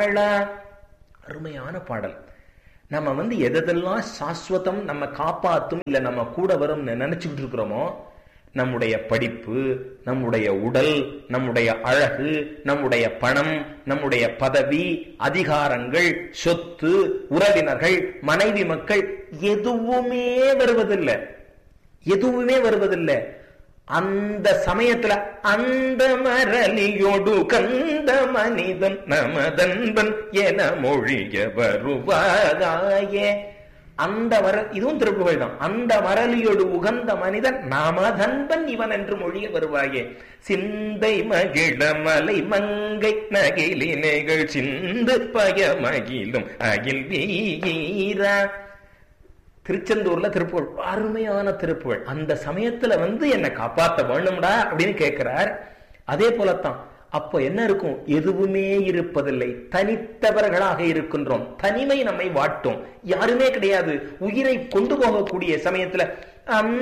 வாழா அருமையான பாடல் நம்ம வந்து எதெல்லாம் சாஸ்வதம் நம்ம காப்பாத்தும் இல்ல நம்ம கூட வரும் நினைச்சுக்கிட்டு இருக்கிறோமோ நம்முடைய படிப்பு நம்முடைய உடல் நம்முடைய அழகு நம்முடைய பணம் நம்முடைய பதவி அதிகாரங்கள் சொத்து உறவினர்கள் மனைவி மக்கள் எதுவுமே வருவதில்லை எதுவுமே வருவதில்லை அந்த சமயத்துல அந்த மரலியோடு கந்த மனிதன் நமதன்பன் என மொழிய வருவாயே அந்த மர இதுவும் திருப்புகழ் தான் அந்த மரலியோடு உகந்த மனிதன் நமதன்பன் இவன் என்று மொழிய வருவாயே சிந்தை மகிழ மலை மங்கை நகிலினைகள் சிந்து பய மகிழும் அகில் வீரா திருச்செந்தூர்ல திருப்புகழ் அருமையான திருப்புகழ் அந்த சமயத்துல வந்து என்னை காப்பாத்த வேணும்டா அப்படின்னு கேட்கிறார் அதே போலத்தான் அப்போ என்ன இருக்கும் எதுவுமே இருப்பதில்லை தனித்தவர்களாக இருக்கின்றோம் தனிமை நம்மை வாட்டும் யாருமே கிடையாது உயிரை கொண்டு போகக்கூடிய சமயத்துல